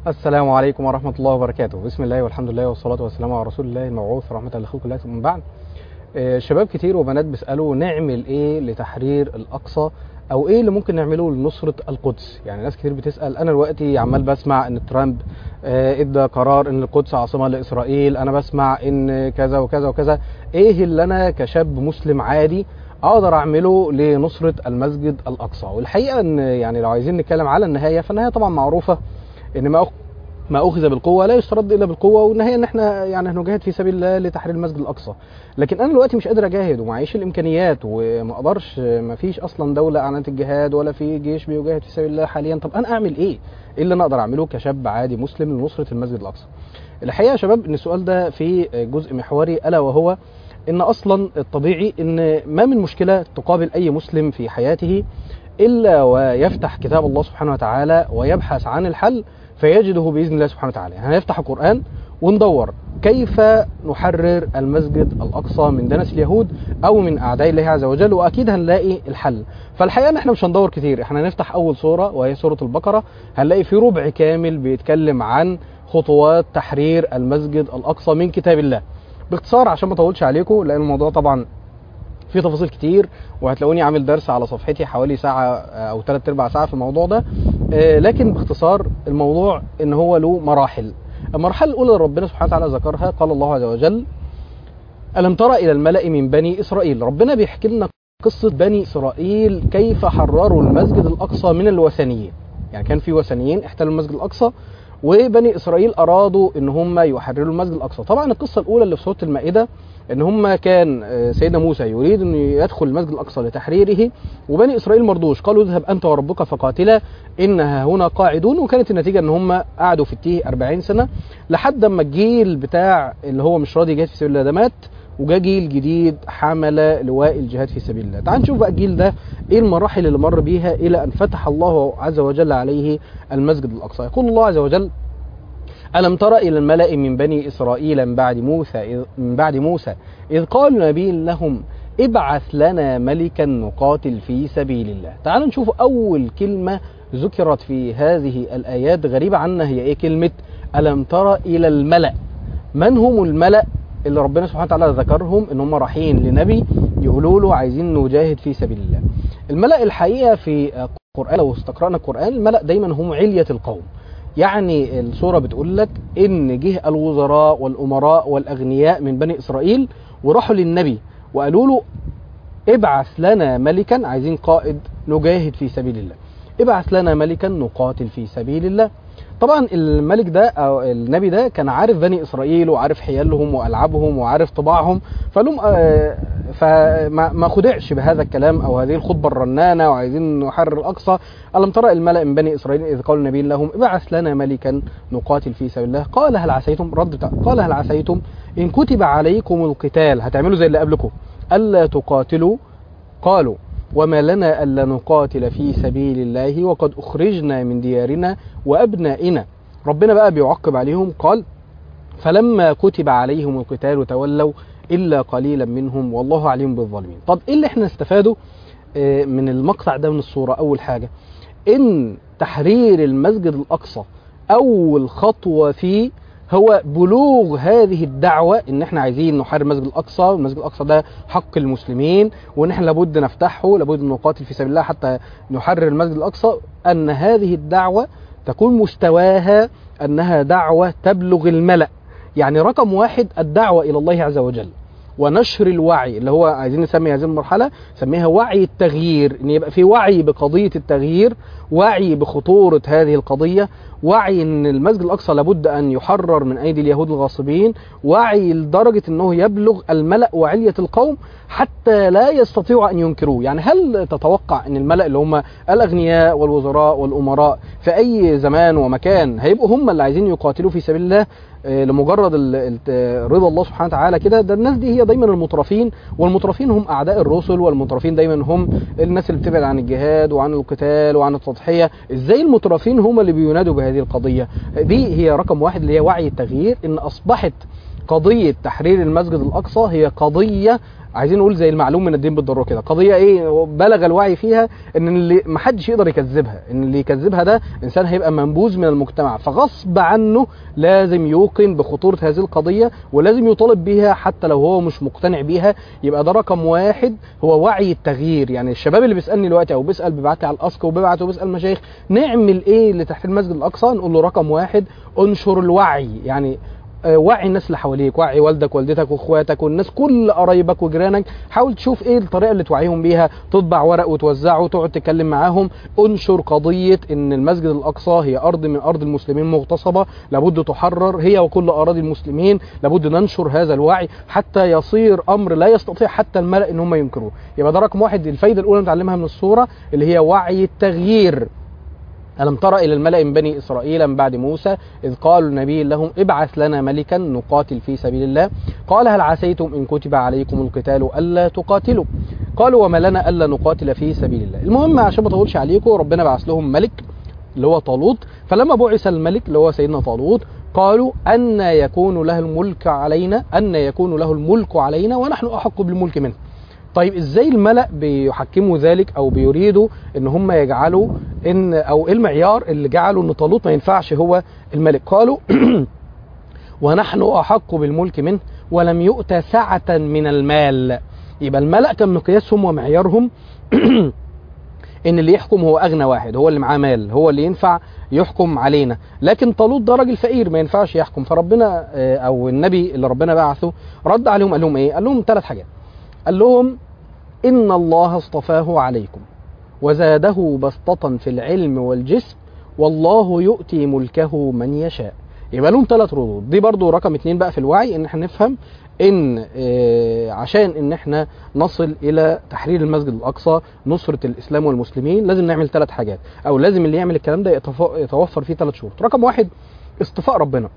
السلام عليكم ورحمة الله وبركاته بسم الله والحمد لله والصلاة والسلام على رسول الله المبعوث رحمة لخلق الله من بعد آه، شباب كتير وبنات بيسألوا نعمل ايه لتحرير الأقصى او ايه اللي ممكن نعمله لنصرة القدس يعني ناس كتير بتسأل انا دلوقتي عمال بسمع ان ترامب آه، ادى قرار ان القدس عاصمة لاسرائيل انا بسمع ان كذا وكذا وكذا ايه اللي انا كشاب مسلم عادي اقدر اعمله لنصرة المسجد الاقصى والحقيقة ان يعني لو عايزين نتكلم على النهاية فالنهاية طبعا معروفة ان ما أخ... ما اخذ بالقوه لا يسترد الا بالقوه والنهايه ان احنا يعني هنجاهد في سبيل الله لتحرير المسجد الاقصى لكن انا دلوقتي مش قادر اجاهد ومعيش الامكانيات وما اقدرش ما فيش اصلا دوله اعلنت الجهاد ولا في جيش بيجاهد في سبيل الله حاليا طب انا اعمل ايه ايه اللي انا اقدر اعمله كشاب عادي مسلم لنصره المسجد الاقصى الحقيقه يا شباب ان السؤال ده في جزء محوري الا وهو ان اصلا الطبيعي ان ما من مشكله تقابل اي مسلم في حياته الا ويفتح كتاب الله سبحانه وتعالى ويبحث عن الحل فيجده باذن الله سبحانه وتعالى هنفتح القران وندور كيف نحرر المسجد الاقصى من دنس اليهود او من اعداء الله عز وجل واكيد هنلاقي الحل فالحقيقه ان احنا مش هندور كتير احنا هنفتح اول سوره وهي سوره البقره هنلاقي في ربع كامل بيتكلم عن خطوات تحرير المسجد الاقصى من كتاب الله باختصار عشان ما اطولش عليكم لان الموضوع طبعا في تفاصيل كتير وهتلاقوني عامل درس على صفحتي حوالي ساعة أو ثلاث أرباع ساعة في الموضوع ده آه، لكن باختصار الموضوع إن هو له مراحل المرحلة الأولى اللي ربنا سبحانه وتعالى ذكرها قال الله عز وجل ألم ترى إلى الملأ من بني إسرائيل ربنا بيحكي لنا قصة بني إسرائيل كيف حرروا المسجد الأقصى من الوثنيين يعني كان في وثنيين احتلوا المسجد الأقصى وبني اسرائيل ارادوا ان هم يحرروا المسجد الاقصى طبعا القصه الاولى اللي في سوره المائده ان هم كان آه، سيدنا موسى يريد ان يدخل المسجد الاقصى لتحريره وبني اسرائيل مرضوش قالوا اذهب انت وربك فقاتلا انها هنا قاعدون وكانت النتيجه ان هم قعدوا في التيه 40 سنه لحد اما الجيل بتاع اللي هو مش راضي يجاهد في سبيل الله ده مات وجا جيل جديد حمل لواء الجهاد في سبيل الله تعال نشوف بقى الجيل ده ايه المراحل اللي مر بيها الى ان فتح الله عز وجل عليه المسجد الاقصى يقول الله عز وجل ألم تر إلى الملأ من بني إسرائيل من بعد موسى إذ من بعد موسى إذ قال نبي لهم ابعث لنا ملكا نقاتل في سبيل الله. تعالوا نشوف أول كلمة ذكرت في هذه الآيات غريبة عنا هي إيه كلمة ألم تر إلى الملأ. من هم الملأ اللي ربنا سبحانه وتعالى ذكرهم إن هم رايحين لنبي يقولوا له عايزين نجاهد في سبيل الله. الملأ الحقيقة في القرآن لو استقرأنا القرآن الملأ دايما هم علية القوم. يعني الصورة بتقول لك إن جه الوزراء والأمراء والأغنياء من بني إسرائيل وراحوا للنبي وقالوا له ابعث لنا ملكا عايزين قائد نجاهد في سبيل الله ابعث لنا ملكا نقاتل في سبيل الله طبعا الملك ده او النبي ده كان عارف بني اسرائيل وعارف حيالهم والعابهم وعارف طباعهم فلهم آه، فما ما خدعش بهذا الكلام او هذه الخطبه الرنانه وعايزين نحرر الاقصى الم ترى الملا من بني اسرائيل اذ قال النبي لهم ابعث لنا ملكا نقاتل في سبيل الله قال هل عسيتم رد بتاع قال هل عسيتم ان كتب عليكم القتال هتعملوا زي اللي قبلكم الا تقاتلوا قالوا وما لنا ألا نقاتل في سبيل الله وقد أخرجنا من ديارنا وأبنائنا ربنا بقى بيعقب عليهم قال فلما كتب عليهم القتال تولوا إلا قليلا منهم والله عليم بالظالمين طب إيه اللي احنا نستفاده آه، من المقطع ده من الصورة أول حاجة إن تحرير المسجد الأقصى أول خطوة فيه هو بلوغ هذه الدعوة ان احنا عايزين نحرر المسجد الاقصى والمسجد الاقصى ده حق المسلمين وان احنا لابد نفتحه لابد ان نقاتل في سبيل الله حتى نحرر المسجد الاقصى ان هذه الدعوة تكون مستواها انها دعوة تبلغ الملأ يعني رقم واحد الدعوة الى الله عز وجل ونشر الوعي اللي هو عايزين نسمي هذه المرحلة سميها وعي التغيير ان يبقى في وعي بقضية التغيير وعي بخطورة هذه القضية وعي ان المسجد الاقصى لابد ان يحرر من ايدي اليهود الغاصبين وعي لدرجة انه يبلغ الملأ وعلية القوم حتى لا يستطيعوا ان ينكروه يعني هل تتوقع ان الملأ اللي هم الاغنياء والوزراء والامراء في اي زمان ومكان هيبقوا هم اللي عايزين يقاتلوا في سبيل الله آه، لمجرد ال- ال- رضا الله سبحانه وتعالى كده ده الناس دي هي دايما المترفين والمترفين هم اعداء الرسل والمترفين دايما هم الناس اللي بتبعد عن الجهاد وعن القتال وعن التضحيه ازاي المترفين هم اللي بينادوا بهذه القضيه دي هي رقم واحد اللي هي وعي التغيير ان اصبحت قضيه تحرير المسجد الاقصى هي قضيه عايزين نقول زي المعلوم من الدين بالضروره كده قضيه ايه بلغ الوعي فيها ان اللي ما حدش يقدر يكذبها ان اللي يكذبها ده انسان هيبقى منبوذ من المجتمع فغصب عنه لازم يوقن بخطوره هذه القضيه ولازم يطالب بيها حتى لو هو مش مقتنع بيها يبقى ده رقم واحد هو وعي التغيير يعني الشباب اللي بيسالني دلوقتي او بيسال بيبعت لي على الاسك وبيبعت وبيسال مشايخ نعمل ايه لتحرير المسجد الاقصى نقول له رقم واحد انشر الوعي يعني آه، وعي الناس اللي حواليك وعي والدك والدتك واخواتك والناس كل قرايبك وجيرانك حاول تشوف ايه الطريقه اللي توعيهم بيها تطبع ورق وتوزعه تقعد تتكلم معاهم انشر قضيه ان المسجد الاقصى هي ارض من ارض المسلمين مغتصبه لابد تحرر هي وكل اراضي المسلمين لابد ننشر هذا الوعي حتى يصير امر لا يستطيع حتى الملا ان هم ينكروه يبقى ده رقم واحد الفايده الاولى نتعلمها من الصوره اللي هي وعي التغيير ألم تر إلى الملأ من بني إسرائيل من بعد موسى إذ قالوا النبي لهم ابعث لنا ملكا نقاتل في سبيل الله قال هل عسيتم إن كتب عليكم القتال ألا تقاتلوا قالوا وما لنا ألا نقاتل في سبيل الله المهم عشان ما اطولش عليكم ربنا بعث لهم ملك اللي هو طالوت فلما بعث الملك اللي هو سيدنا طالوت قالوا أن يكون له الملك علينا أن يكون له الملك علينا ونحن أحق بالملك منه طيب ازاي الملأ بيحكموا ذلك او بيريدوا ان هم يجعلوا ان او ايه المعيار اللي جعلوا ان طالوت ما ينفعش هو الملك قالوا ونحن احق بالملك منه ولم يؤت سعة من المال يبقى الملأ كان مقياسهم ومعيارهم ان اللي يحكم هو اغنى واحد هو اللي معاه مال هو اللي ينفع يحكم علينا لكن طالوت ده راجل فقير ما ينفعش يحكم فربنا آه، او النبي اللي ربنا بعثه رد عليهم قال لهم ايه قال لهم ثلاث حاجات قال لهم إن الله اصطفاه عليكم وزاده بسطة في العلم والجسم والله يؤتي ملكه من يشاء يبقى لهم ثلاث ردود دي برضو رقم اتنين بقى في الوعي ان احنا نفهم ان آه، عشان ان احنا نصل الى تحرير المسجد الاقصى نصرة الاسلام والمسلمين لازم نعمل ثلاث حاجات او لازم اللي يعمل الكلام ده يتف- يتوفر فيه ثلاث شروط رقم واحد اصطفاء ربنا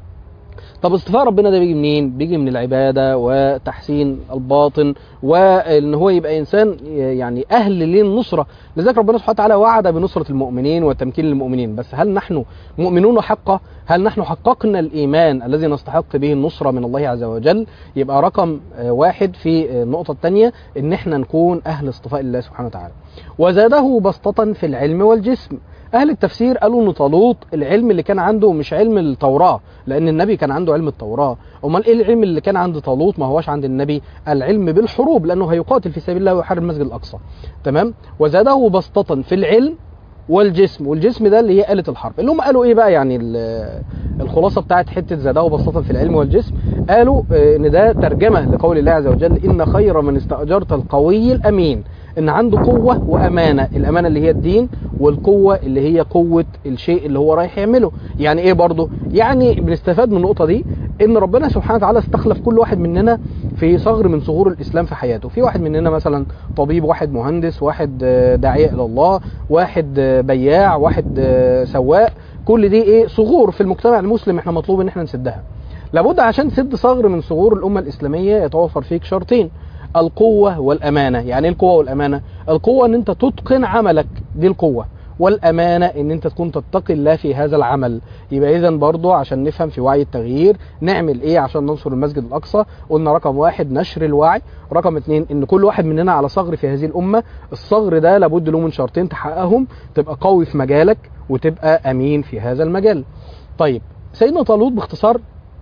طب اصطفاء ربنا ده بيجي منين؟ بيجي من العبادة وتحسين الباطن وان هو يبقى انسان يعني اهل للنصرة، لذلك ربنا سبحانه وتعالى وعد بنصرة المؤمنين وتمكين المؤمنين، بس هل نحن مؤمنون حقا؟ هل نحن حققنا الايمان الذي نستحق به النصرة من الله عز وجل؟ يبقى رقم آه، واحد في آه، النقطة الثانية ان احنا نكون اهل اصطفاء الله سبحانه وتعالى. وزاده بسطة في العلم والجسم. اهل التفسير قالوا ان طالوت العلم اللي كان عنده مش علم التوراه لان النبي كان عنده علم التوراه امال ايه العلم اللي كان عند طالوت ما هوش عند النبي العلم بالحروب لانه هيقاتل في سبيل الله ويحارب المسجد الاقصى تمام وزاده بسطة في العلم والجسم والجسم ده اللي هي آلة الحرب اللي هم قالوا ايه بقى يعني ال- الخلاصة بتاعت حتة زاده بسطة في العلم والجسم قالوا آه، ان ده ترجمة لقول الله عز وجل ان خير من استأجرت القوي الامين ان عنده قوة وامانة الامانة اللي هي الدين والقوة اللي هي قوة الشيء اللي هو رايح يعمله يعني ايه برضه يعني بنستفاد من النقطة دي ان ربنا سبحانه وتعالى استخلف كل واحد مننا في ثغر من ثغور الاسلام في حياته في واحد مننا مثلا طبيب واحد مهندس واحد آه، داعية الى الله واحد آه، بياع واحد آه، سواق كل دي ايه ثغور في المجتمع المسلم احنا مطلوب ان احنا نسدها لابد عشان تسد ثغر من ثغور الامه الاسلاميه يتوفر فيك شرطين القوه والامانه يعني ايه القوه والامانه القوه ان انت تتقن عملك دي القوه والامانه ان انت تكون تتقي الله في هذا العمل يبقى اذا برضو عشان نفهم في وعي التغيير نعمل ايه عشان ننصر المسجد الاقصى قلنا رقم واحد نشر الوعي رقم اتنين ان كل واحد مننا على ثغر في هذه الامه الثغر ده لابد له من شرطين تحققهم تبقى قوي في مجالك وتبقى امين في هذا المجال طيب سيدنا طالوت باختصار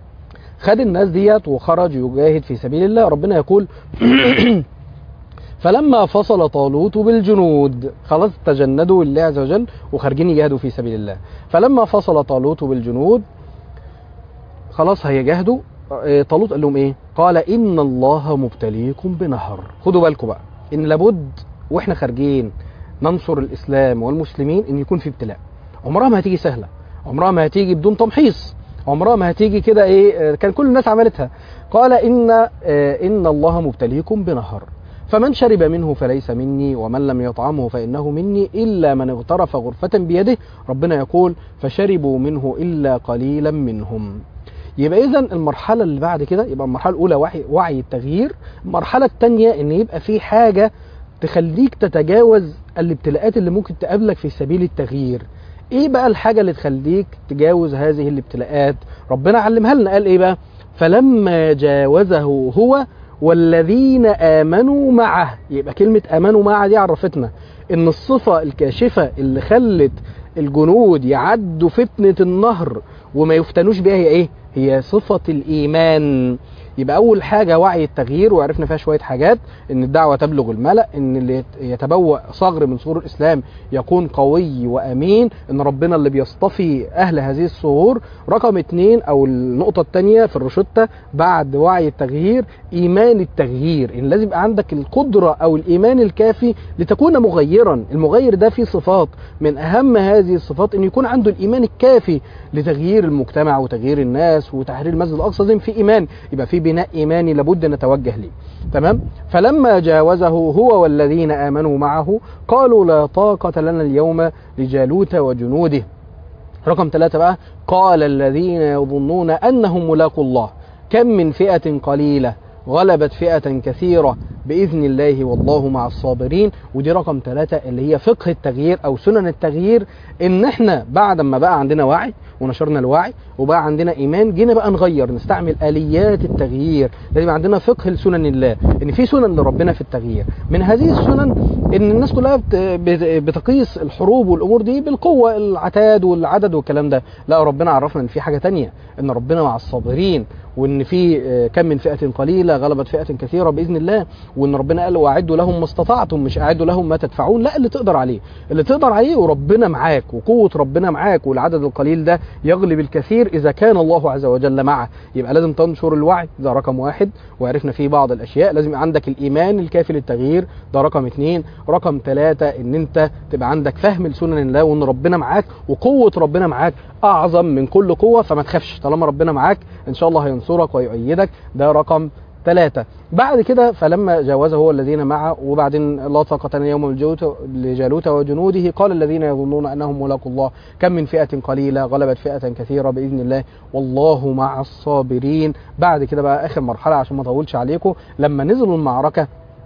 خد الناس ديت وخرج يجاهد في سبيل الله ربنا يقول فلما فصل طالوت بالجنود خلاص تجندوا لله عز وجل وخارجين يجاهدوا في سبيل الله فلما فصل طالوت بالجنود خلاص هيجاهدوا آه، طالوت قال لهم ايه قال ان الله مبتليكم بنهر خدوا بالكم بقى ان لابد واحنا خارجين ننصر الاسلام والمسلمين ان يكون في ابتلاء عمرها ما هتيجي سهله عمرها ما هتيجي بدون تمحيص عمرها ما هتيجي كده ايه آه، كان كل الناس عملتها قال ان آه، ان الله مبتليكم بنهر فمن شرب منه فليس مني ومن لم يطعمه فانه مني الا من اغترف غرفه بيده ربنا يقول فشربوا منه الا قليلا منهم يبقى اذا المرحله اللي بعد كده يبقى المرحله الاولى وعي, وعي التغيير المرحله الثانيه ان يبقى في حاجه تخليك تتجاوز الابتلاءات اللي ممكن تقابلك في سبيل التغيير ايه بقى الحاجه اللي تخليك تجاوز هذه الابتلاءات ربنا علمها لنا قال ايه بقى فلما جاوزه هو والذين آمنوا معه يبقى كلمة آمنوا معه دي عرفتنا إن الصفة الكاشفة اللي خلت الجنود يعدوا فتنة النهر وما يفتنوش بيها هي إيه؟ هي صفة الإيمان يبقى أول حاجة وعي التغيير وعرفنا فيها شوية حاجات إن الدعوة تبلغ الملأ إن اللي يتبوأ صغر من صغور الإسلام يكون قوي وأمين إن ربنا اللي بيصطفي أهل هذه الصغور رقم اتنين أو النقطة التانية في الروشتة بعد وعي التغيير إيمان التغيير إن لازم يبقى عندك القدرة أو الإيمان الكافي لتكون مغيرا المغير ده فيه صفات من أهم هذه الصفات إن يكون عنده الإيمان الكافي لتغيير المجتمع وتغيير الناس وتحرير المسجد الأقصى لازم في إيمان يبقى في بناء إيماني لابد نتوجه ليه تمام فلما جاوزه هو والذين آمنوا معه قالوا لا طاقة لنا اليوم لجالوت وجنوده رقم ثلاثة بقى قال الذين يظنون أنهم ملاقوا الله كم من فئة قليلة غلبت فئة كثيرة بإذن الله والله مع الصابرين ودي رقم ثلاثة اللي هي فقه التغيير أو سنن التغيير إن إحنا بعد ما بقى عندنا وعي ونشرنا الوعي وبقى عندنا إيمان جينا بقى نغير نستعمل آليات التغيير لازم عندنا فقه لسنن الله إن في سنن لربنا في التغيير من هذه السنن إن الناس كلها بت- بت- بتقيس الحروب والأمور دي بالقوة العتاد والعدد والكلام ده لا ربنا عرفنا إن في حاجة تانية إن ربنا مع الصابرين وإن في آه، كم من فئة قليلة غلبت فئة كثيرة بإذن الله وإن ربنا قال وأعدوا لهم ما استطعتم مش أعدوا لهم ما تدفعون لا اللي تقدر عليه اللي تقدر عليه وربنا معاك وقوة ربنا معاك والعدد القليل ده يغلب الكثير إذا كان الله عز وجل معه يبقى لازم تنشر الوعي ده رقم واحد وعرفنا فيه بعض الأشياء لازم يبقى عندك الإيمان الكافي للتغيير ده رقم اتنين رقم ثلاثة إن أنت تبقى عندك فهم لسنن الله وإن ربنا معاك وقوة ربنا معاك أعظم من كل قوة فما تخافش طالما ربنا معاك إن شاء الله هينصرك ويؤيدك ده رقم ثلاثة بعد كده فلما جاوزه هو الذين معه وبعدين لا طاقة لنا يوم الجوت لجالوت وجنوده قال الذين يظنون أنهم ملاقوا الله كم من فئة قليلة غلبت فئة كثيرة بإذن الله والله مع الصابرين بعد كده بقى آخر مرحلة عشان ما أطولش عليكم لما نزلوا المعركة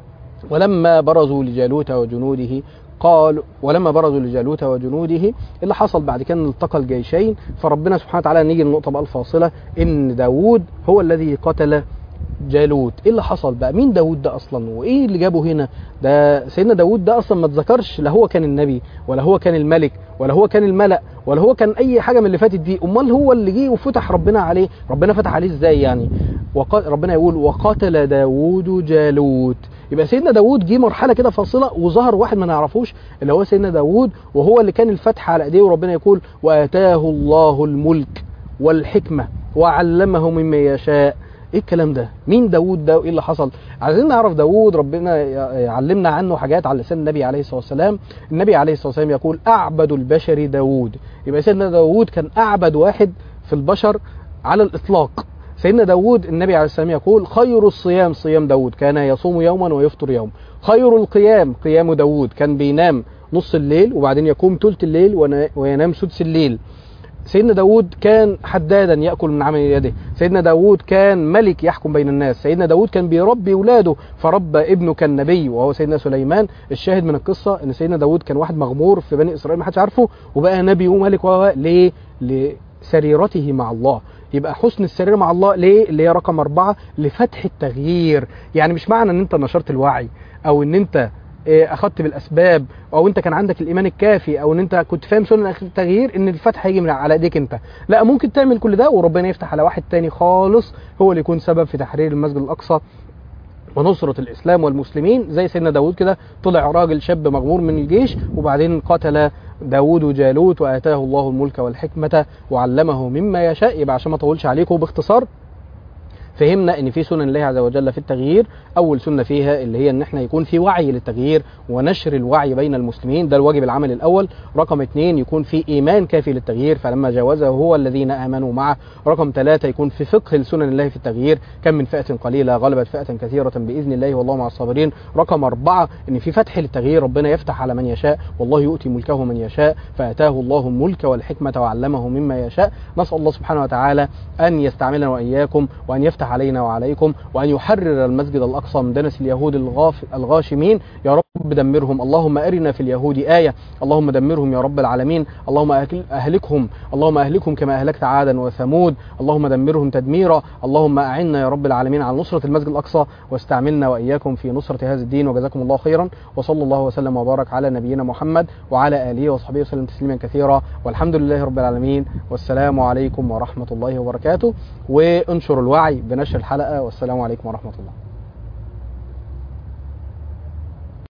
ولما برزوا لجالوت وجنوده قال ولما برزوا لجالوت وجنوده اللي حصل بعد كده ان التقى الجيشين فربنا سبحانه وتعالى نيجي للنقطه بقى الفاصله ان داوود هو الذي قتل جالوت ايه اللي حصل بقى مين داوود ده اصلا وايه اللي جابه هنا ده سيدنا داوود ده اصلا ما اتذكرش لا هو كان النبي ولا هو كان الملك ولا هو كان الملأ ولا هو كان اي حاجه من اللي فاتت دي امال هو اللي جه وفتح ربنا عليه ربنا فتح عليه ازاي يعني وق... ربنا يقول وقتل داوود جالوت يبقى سيدنا داوود جه مرحله كده فاصله وظهر واحد ما نعرفوش اللي هو سيدنا داوود وهو اللي كان الفتح على ايديه وربنا يقول واتاه الله الملك والحكمه وعلمه مما يشاء ايه الكلام ده مين داوود ده وايه اللي حصل عايزين نعرف داوود ربنا يعلمنا عنه حاجات على لسان النبي عليه الصلاه والسلام النبي عليه الصلاه والسلام يقول اعبد البشر داوود يبقى سيدنا داوود كان اعبد واحد في البشر على الاطلاق سيدنا داود النبي عليه السلام يقول خير الصيام صيام داود كان يصوم يوما ويفطر يوم خير القيام قيام داود كان بينام نص الليل وبعدين يقوم ثلث الليل ون- وينام سدس الليل سيدنا داود كان حدادا يأكل من عمل يده سيدنا داود كان ملك يحكم بين الناس سيدنا داود كان بيربي ولاده فربى ابنه كان نبي وهو سيدنا سليمان الشاهد من القصة ان سيدنا داود كان واحد مغمور في بني اسرائيل ما حدش عارفه وبقى نبي وملك و ليه لسريرته مع الله يبقى حسن السرير مع الله ليه اللي هي رقم أربعة لفتح التغيير يعني مش معنى ان انت نشرت الوعي او ان انت إيه، اخدت بالاسباب او انت كان عندك الايمان الكافي او ان انت كنت فاهم سنن التغيير ان الفتح هيجي من على ايديك انت لا ممكن تعمل كل ده وربنا يفتح على واحد تاني خالص هو اللي يكون سبب في تحرير المسجد الاقصى ونصرة الإسلام والمسلمين زي سيدنا داود كده طلع راجل شاب مغمور من الجيش وبعدين قتل داود جالوت وآتاه الله الملك والحكمة وعلمه مما يشاء يبقى عشان ما اطولش عليكم باختصار فهمنا ان في سنن الله عز وجل في التغيير اول سنه فيها اللي هي ان احنا يكون في وعي للتغيير ونشر الوعي بين المسلمين ده الواجب العملي الاول رقم اثنين يكون في ايمان كافي للتغيير فلما جاوزه هو الذين امنوا معه رقم ثلاثة يكون في فقه لسنن الله في التغيير كم من فئه قليله غلبت فئه كثيره باذن الله والله مع الصابرين رقم أربعة ان في فتح للتغيير ربنا يفتح على من يشاء والله يؤتي ملكه من يشاء فاتاه الله الملك والحكمه وعلمه مما يشاء نسال الله سبحانه وتعالى ان يستعملنا واياكم وان يفتح علينا وعليكم وان يحرر المسجد الاقصى من دنس اليهود الغاف الغاشمين يا رب رب دمرهم اللهم أرنا في اليهود آية اللهم دمرهم يا رب العالمين اللهم أهل- أهلكهم اللهم أهلكهم كما أهلكت عادا وثمود اللهم دمرهم تدميرا اللهم أعنا يا رب العالمين على نصرة المسجد الأقصى واستعملنا وإياكم في نصرة هذا الدين وجزاكم الله خيرا وصلى الله وسلم وبارك على نبينا محمد وعلى آله وصحبه وسلم تسليما كثيرا والحمد لله رب العالمين والسلام عليكم ورحمة الله وبركاته وانشروا الوعي بنشر الحلقة والسلام عليكم ورحمة الله